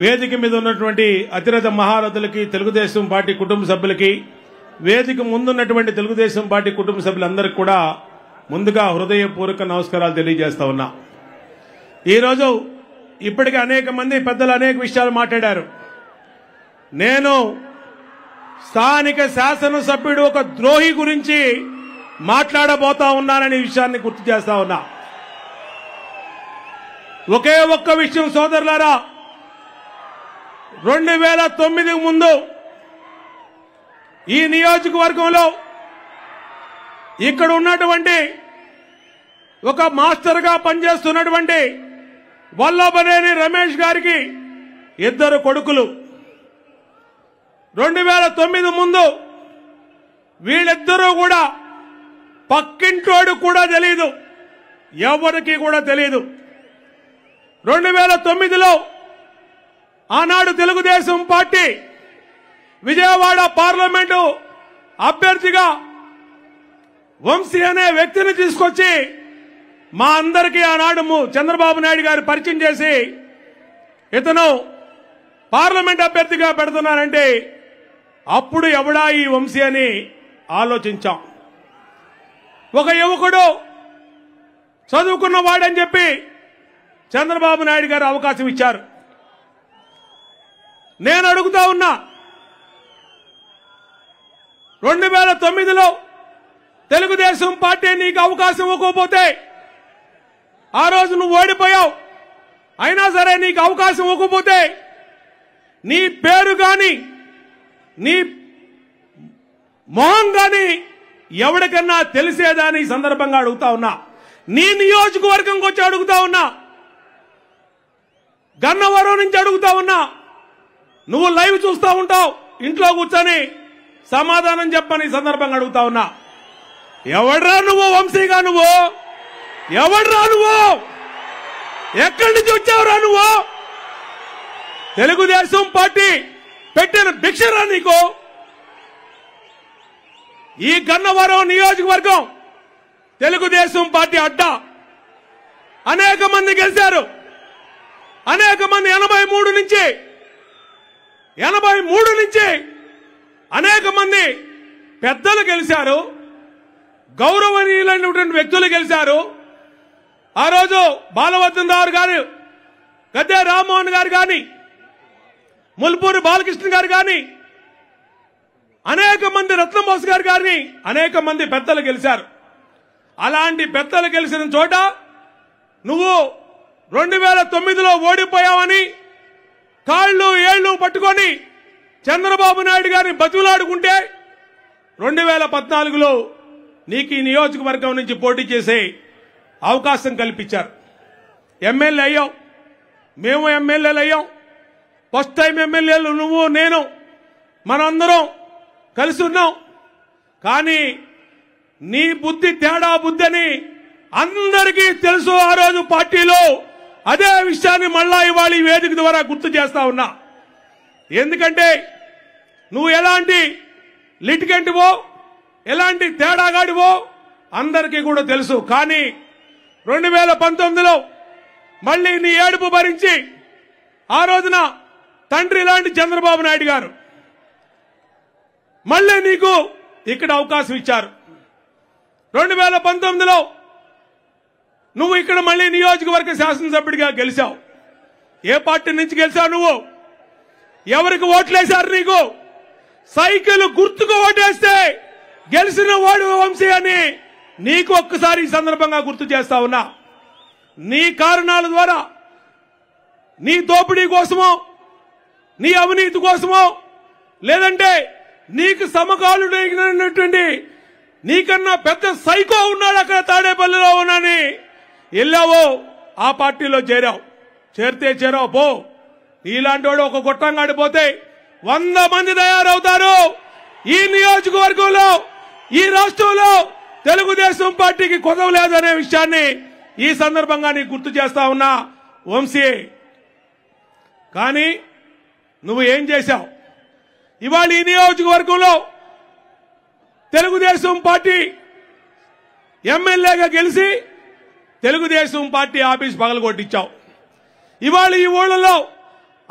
వేదిక మీద ఉన్నటువంటి అతిరథ మహారథులకి తెలుగుదేశం పార్టీ కుటుంబ సభ్యులకి వేదిక ముందున్నటువంటి తెలుగుదేశం పార్టీ కుటుంబ సభ్యులందరికీ కూడా ముందుగా హృదయపూర్వక నమస్కారాలు తెలియజేస్తా ఉన్నా ఈరోజు ఇప్పటికే అనేక మంది పెద్దలు అనేక విషయాలు మాట్లాడారు నేను స్థానిక శాసనసభ్యుడు ఒక ద్రోహి గురించి మాట్లాడబోతా ఉన్నాననే విషయాన్ని గుర్తు చేస్తా ఉన్నా ఒకే ఒక్క విషయం సోదరులారా రెండు వేల తొమ్మిది ముందు ఈ నియోజకవర్గంలో ఇక్కడ ఉన్నటువంటి ఒక మాస్టర్గా పనిచేస్తున్నటువంటి వల్లభనేని రమేష్ గారికి ఇద్దరు కొడుకులు రెండు వేల తొమ్మిది ముందు వీళ్ళిద్దరూ కూడా పక్కింటోడు కూడా తెలియదు ఎవరికి కూడా తెలియదు రెండు వేల తొమ్మిదిలో ఆనాడు తెలుగుదేశం పార్టీ విజయవాడ పార్లమెంటు అభ్యర్థిగా వంశీ అనే వ్యక్తిని తీసుకొచ్చి మా అందరికీ ఆనాడు ము- చంద్రబాబు నాయుడు గారు పరిచయం చేసి ఇతను పార్లమెంట్ అభ్యర్థిగా పెడుతున్నారంటే అప్పుడు ఎవడా ఈ వంశీ అని ఆలోచించాం ఒక యువకుడు చదువుకున్న వాడని చెప్పి చంద్రబాబు నాయుడు గారు అవకాశం ఇచ్చారు నేను అడుగుతా ఉన్నా రెండు వేల తొమ్మిదిలో తెలుగుదేశం పార్టీ నీకు అవకాశం ఇవ్వకపోతే ఆ రోజు నువ్వు ఓడిపోయావు అయినా సరే నీకు అవకాశం ఇవ్వకపోతే నీ పేరు గాని నీ మొహం గాని ఎవరికన్నా తెలిసేదాని ఈ సందర్భంగా అడుగుతా ఉన్నా నీ నియోజకవర్గంకి వచ్చి అడుగుతా ఉన్నా గన్నవరం నుంచి అడుగుతా ఉన్నా నువ్వు లైవ్ చూస్తా ఉంటావు ఇంట్లో కూర్చొని సమాధానం చెప్పని ఈ సందర్భంగా అడుగుతా ఉన్నా ఎవడ్రా నువ్వు వంశీగా నువ్వు ఎవడ్రా నువ్వు ఎక్కడి నుంచి వచ్చావురా నువ్వు తెలుగుదేశం పార్టీ పెట్టిన భిక్షరా నీకు ఈ గన్నవరం నియోజకవర్గం తెలుగుదేశం పార్టీ అడ్డా అనేక మంది గెలిచారు అనేక మంది ఎనభై మూడు నుంచి ఎనభై మూడు నుంచి అనేక మంది పెద్దలు గెలిచారు గౌరవనీయులైనటువంటి వ్యక్తులు గెలిచారు ఆ రోజు బాలవర్ధన్ రావు గారు గద్దె రామ్మోహన్ గారు కానీ ముల్పూరి బాలకృష్ణ గారు కానీ అనేక మంది రత్నబోస్ గారు కానీ అనేక మంది పెద్దలు గెలిచారు అలాంటి పెద్దలు గెలిచిన చోట నువ్వు రెండు వేల తొమ్మిదిలో ఓడిపోయావని కాళ్ళు ఏళ్ళు పట్టుకొని చంద్రబాబు నాయుడు గారిని బతులాడుకుంటే రెండు వేల పద్నాలుగులో నీకు ఈ నియోజకవర్గం నుంచి పోటీ చేసే అవకాశం కల్పించారు ఎమ్మెల్యే అయ్యావు మేము ఎమ్మెల్యేలు అయ్యాం ఫస్ట్ టైం ఎమ్మెల్యేలు నువ్వు నేను మనందరం కలిసి ఉన్నాం కానీ నీ బుద్ధి తేడా బుద్ధి అని అందరికీ తెలుసు ఆ రోజు పార్టీలో అదే విషయాన్ని మళ్ళా ఇవాళ ఈ వేదిక ద్వారా గుర్తు చేస్తా ఉన్నా ఎందుకంటే నువ్వు ఎలాంటి లిటికెంట్వో ఎలాంటి తేడాగాడివో అందరికీ కూడా తెలుసు కానీ రెండు వేల పంతొమ్మిదిలో మళ్ళీ నీ ఏడుపు భరించి ఆ రోజున తండ్రి లాంటి చంద్రబాబు నాయుడు గారు మళ్ళీ నీకు ఇక్కడ అవకాశం ఇచ్చారు రెండు వేల పంతొమ్మిదిలో నువ్వు ఇక్కడ మళ్ళీ నియోజకవర్గ శాసనసభ్యుడిగా గెలిచావు ఏ పార్టీ నుంచి గెలిచావు నువ్వు ఎవరికి ఓట్లేశారు నీకు సైకిల్ గుర్తుకు ఓటేస్తే గెలిచిన వాడు వంశీ అని నీకు ఒక్కసారి ఈ సందర్భంగా గుర్తు చేస్తా ఉన్నా నీ కారణాల ద్వారా నీ దోపిడీ కోసమో నీ అవినీతి కోసమో లేదంటే నీకు సమకాలుడైనటువంటి నీకన్నా పెద్ద సైకో ఉన్నాడు అక్కడ తాడేపల్లిలో ఉన్నాని వెళ్ళావో ఆ పార్టీలో చేరావు చేరితే చేరావు పో నీలాంటి వాడు ఒక గొట్టంగాడి పోతే వంద మంది తయారవుతారు ఈ నియోజకవర్గంలో ఈ రాష్ట్రంలో తెలుగుదేశం పార్టీకి కొదవలేదనే విషయాన్ని ఈ సందర్భంగా నీకు గుర్తు చేస్తా ఉన్నా వంశీ కానీ నువ్వు ఏం చేశావు ఇవాళ ఈ నియోజకవర్గంలో తెలుగుదేశం పార్టీ ఎమ్మెల్యేగా గెలిచి తెలుగుదేశం పార్టీ ఆఫీస్ పగలగొట్టించావు ఇవాళ ఈ ఊళ్ళలో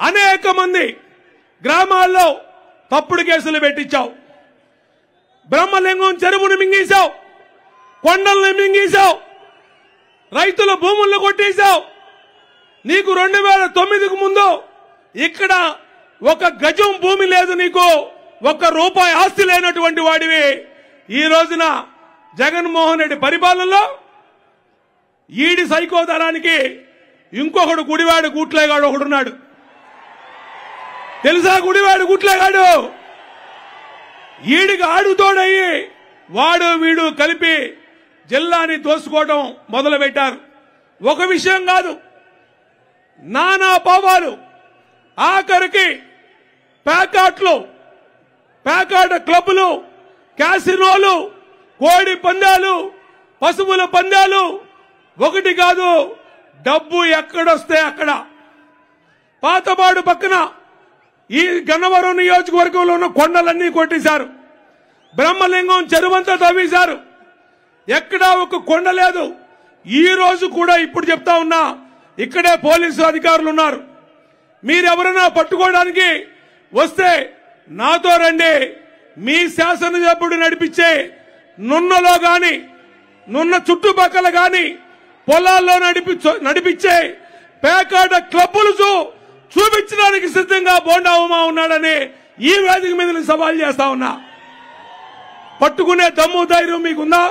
అనేక మంది గ్రామాల్లో తప్పుడు కేసులు పెట్టించావు బ్రహ్మలింగం చెరువును మింగేశావు కొండల్ని మింగేశావు రైతుల భూములను కొట్టేశావు నీకు రెండు వేల తొమ్మిదికి ముందు ఇక్కడ ఒక గజం భూమి లేదు నీకు ఒక్క రూపాయి ఆస్తి లేనటువంటి వాడివి ఈ రోజున జగన్మోహన్ రెడ్డి పరిపాలనలో ఈడి సైకోదనానికి ఇంకొకడు గుడివాడు గుట్లేగాడు ఒకడున్నాడు తెలుసా గుడివాడు గుట్లేగాడు ఈడికి ఆడుతోడయ్యి వాడు వీడు కలిపి జిల్లాని దోసుకోవడం మొదలు పెట్టారు ఒక విషయం కాదు నానా పాపాలు ఆఖరికి ప్యాకాట్లు ప్యాకాట్ క్లబ్లు క్యాసినోలు కోడి పందాలు పశువుల పందాలు ఒకటి కాదు డబ్బు ఎక్కడొస్తే అక్కడ పాతబాడు పక్కన ఈ గన్నవరం నియోజకవర్గంలో ఉన్న కొండలన్నీ కొట్టేశారు బ్రహ్మలింగం చెరువంతా తవ్వేశారు ఎక్కడా ఒక కొండ లేదు ఈ రోజు కూడా ఇప్పుడు చెప్తా ఉన్నా ఇక్కడే పోలీసు అధికారులు ఉన్నారు మీరెవరైనా పట్టుకోవడానికి వస్తే నాతో రండి మీ శాసనసభ్యుడు నడిపించే నున్నలో గాని నున్న చుట్టుపక్కల గాని పొలాల్లో నడిపించ నడిపించే పేకాట క్లబ్బులు చూ- చూపించడానికి సిద్ధంగా బోండా ఉమా ఉన్నాడని ఈ వేదిక మీద నేను సవాల్ చేస్తా ఉన్నా పట్టుకునే దమ్ము ధైర్యం మీకుందా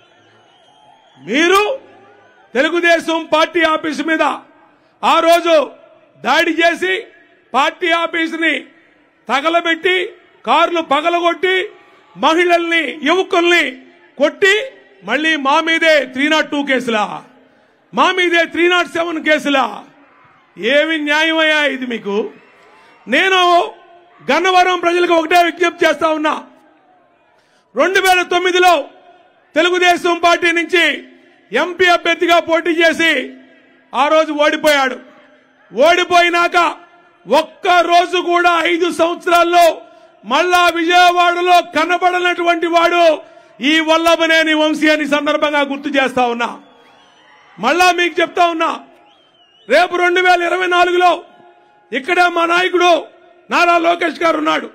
మీరు తెలుగుదేశం పార్టీ ఆఫీసు మీద ఆ రోజు దాడి చేసి పార్టీ ఆఫీసుని తగలబెట్టి కార్లు పగలగొట్టి మహిళల్ని యువకుల్ని కొట్టి మళ్ళీ మా మీదే త్రీ నాట్ టూ కేసులా మా మీదే త్రీ నాట్ సెవెన్ కేసులా ఏమి న్యాయమయ్యా ఇది మీకు నేను గన్నవరం ప్రజలకు ఒకటే విజ్ఞప్తి చేస్తా ఉన్నా రెండు వేల తొమ్మిదిలో తెలుగుదేశం పార్టీ నుంచి ఎంపీ అభ్యర్థిగా పోటీ చేసి ఆ రోజు ఓడిపోయాడు ఓడిపోయినాక ఒక్క రోజు కూడా ఐదు సంవత్సరాల్లో మళ్ళా విజయవాడలో కనబడనటువంటి వాడు ఈ వల్లభనేని వంశీ అని సందర్భంగా గుర్తు చేస్తా ఉన్నా మళ్ళా మీకు చెప్తా ఉన్నా రేపు రెండు వేల ఇరవై నాలుగులో ఇక్కడే మా నాయకుడు నారా లోకేష్ గారు ఉన్నాడు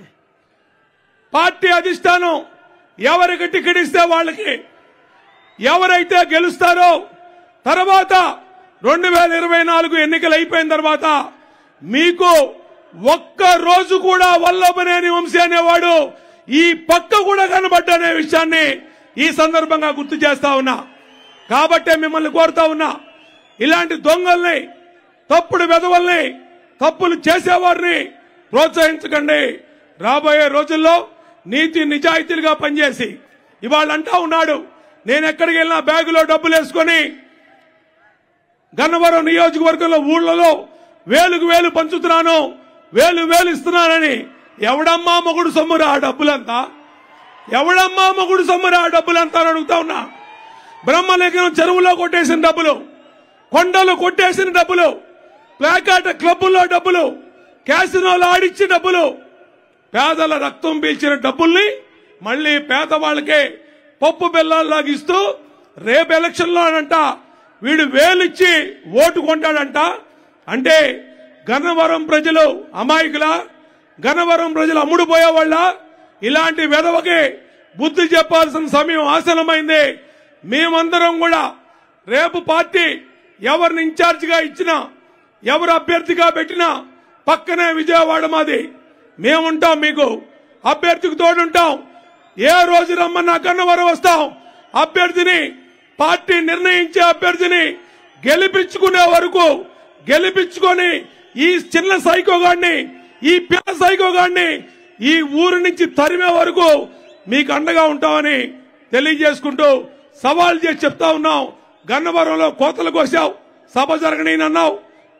పార్టీ అధిష్టానం ఎవరికి టికెట్ ఇస్తే వాళ్ళకి ఎవరైతే గెలుస్తారో తర్వాత రెండు వేల ఇరవై నాలుగు ఎన్నికలు అయిపోయిన తర్వాత మీకు ఒక్క రోజు కూడా వల్లభనేని వంశీ అనేవాడు ఈ పక్క కూడా కనబడ్డనే విషయాన్ని ఈ సందర్భంగా గుర్తు చేస్తా ఉన్నా కాబట్టే మిమ్మల్ని కోరుతా ఉన్నా ఇలాంటి దొంగల్ని తప్పుడు వెధవల్ని తప్పులు చేసేవారిని ప్రోత్సహించకండి రాబోయే రోజుల్లో నీతి నిజాయితీలుగా పనిచేసి ఇవాళ అంటా ఉన్నాడు నేను ఎక్కడికి వెళ్ళినా బ్యాగులో డబ్బులు వేసుకొని గన్నవరం నియోజకవర్గంలో ఊళ్ళలో వేలుకు వేలు పంచుతున్నాను వేలు వేలు ఇస్తున్నానని ఎవడమ్మా మొగుడు సొమ్మురా ఆ డబ్బులంతా ఎవడమ్మా మొగుడు సొమ్మురా ఆ డబ్బులంతా అని అడుగుతా ఉన్నా బ్రహ్మలింగం చెరువులో కొట్టేసిన డబ్బులు కొండలు కొట్టేసిన డబ్బులు ప్లాకాట క్లబ్బుల్లో డబ్బులు క్యాసినోలో ఆడిచ్చి డబ్బులు పేదల రక్తం పీల్చిన డబ్బుల్ని మళ్ళీ పేదవాళ్ళకే పప్పు బెల్లాల్లాగా ఇస్తూ రేపు ఎలక్షన్లో అంట వీడు వేలిచ్చి ఓటు కొంటాడంట అంటే గన్నవరం ప్రజలు అమాయకుల గన్నవరం ప్రజలు అమ్ముడు పోయేవాళ్ళ ఇలాంటి వెధవకి బుద్ధి చెప్పాల్సిన సమయం ఆసనమైంది మేమందరం కూడా రేపు పార్టీ ఎవరిని ఇన్ఛార్జిగా ఇచ్చినా ఎవరు అభ్యర్థిగా పెట్టినా పక్కనే విజయవాడ మాది మేముంటాం మీకు అభ్యర్థికి తోడుంటాం ఏ రోజు రమ్మన్నా గన్నవరం వస్తాం అభ్యర్థిని పార్టీ నిర్ణయించే అభ్యర్థిని గెలిపించుకునే వరకు గెలిపించుకొని ఈ చిన్న సైకోగాడిని ఈ పెద్ద సైకోగాడిని ఈ ఊరు నుంచి తరిమే వరకు మీకు అండగా ఉంటామని తెలియజేసుకుంటూ సవాల్ చేసి చెప్తా ఉన్నాం గన్నవరంలో కోతలు కోసావు సభ జరగనీనన్నావు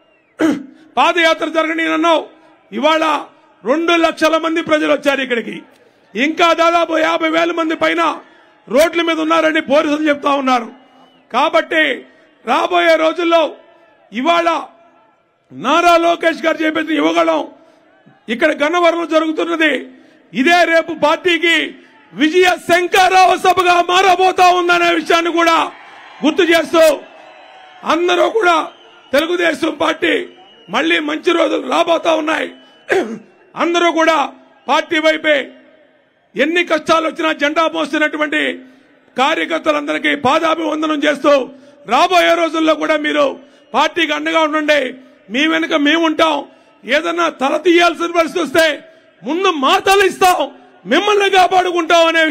పాదయాత్ర జరగనీనన్నావు ఇవాళ రెండు లక్షల మంది ప్రజలు వచ్చారు ఇక్కడికి ఇంకా దాదాపు యాభై వేల మంది పైన రోడ్ల మీద ఉన్నారని పోలీసులు చెప్తా ఉన్నారు కాబట్టి రాబోయే రోజుల్లో ఇవాళ నారా లోకేష్ గారు చేపట్టిన యువగళం ఇక్కడ గన్నవరంలో జరుగుతున్నది ఇదే రేపు పార్టీకి విజయ శంకరావ సభగా మారబోతా ఉందనే విషయాన్ని కూడా గుర్తు చేస్తూ అందరూ కూడా తెలుగుదేశం పార్టీ మళ్ళీ మంచి రోజులు రాబోతా ఉన్నాయి అందరూ కూడా పార్టీ వైపే ఎన్ని కష్టాలు వచ్చినా జెండా మోస్తున్నటువంటి కార్యకర్తలందరికీ పాదాభివందనం చేస్తూ రాబోయే రోజుల్లో కూడా మీరు పార్టీకి అండగా ఉండండి మీ వెనుక మేము ఉంటాం ఏదన్నా తల తీయాల్సిన పరిస్థితి వస్తే ముందు మా తల ఇస్తాం మిమ్మల్ని కాపాడుకుంటాం అనే